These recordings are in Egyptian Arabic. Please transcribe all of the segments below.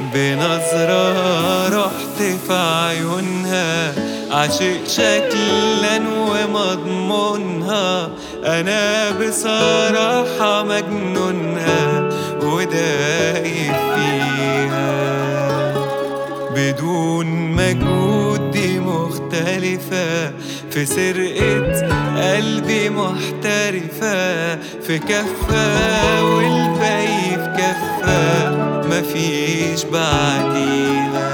بنظرة رحت في عيونها عاشق شكلا ومضمونها أنا بصراحة مجنونها ودايب فيها بدون مجهود دي مختلفة في سرقة قلبي محترفة في كفة والباقي في كفة مفيش بعديها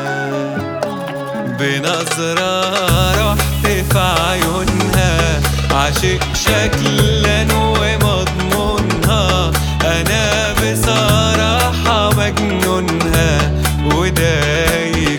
بنظرة رحت في عيونها عاشق شكلا ومضمونها أنا بصراحة مجنونها ودايب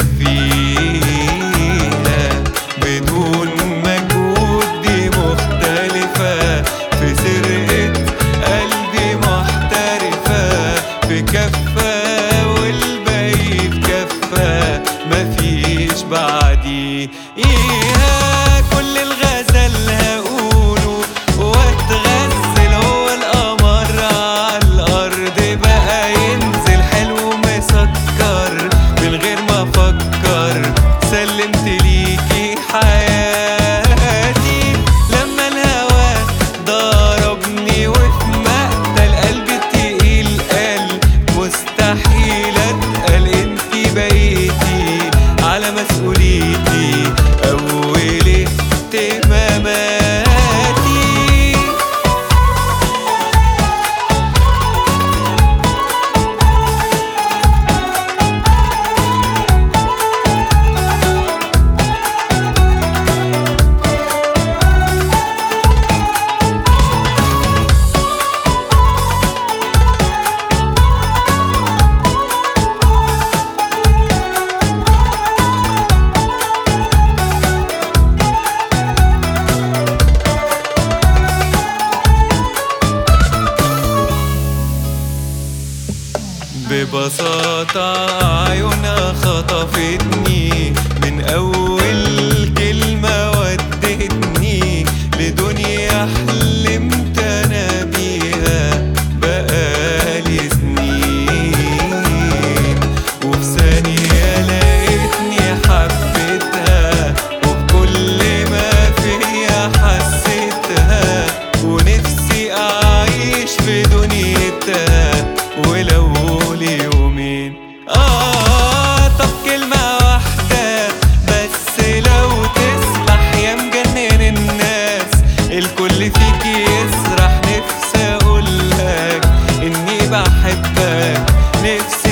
فيها بدون مجهود دي مختلفة في سرقة قلبي محترفة في كفة والباقي في كفة مفيش بعدي إيها كل الغزل هقوله واتغزل هو القمر على الأرض بقى ينزل حلو مسكر من غير ما أفكر سلمت ليكي حياتي لما الهوى ضربني وفي مقتل قلبي التقيل قال مستحيل اتقل انتي بقيتي على مسؤوليتي اول اهتماماتي ببساطة عيونها خطفتني من أول كلمة ودتني لدنيا حلمت أنا بيها بقالي سنين وفي ثانية لقيتني حبيتها وبكل ما فيا حسيتها ونفسي أعيش في دنيتها ولو ليومين آه طب كلمة واحدة بس لو تسمح يا مجنن الناس الكل فيك يسرح نفسي أقولك إني بحبك نفسي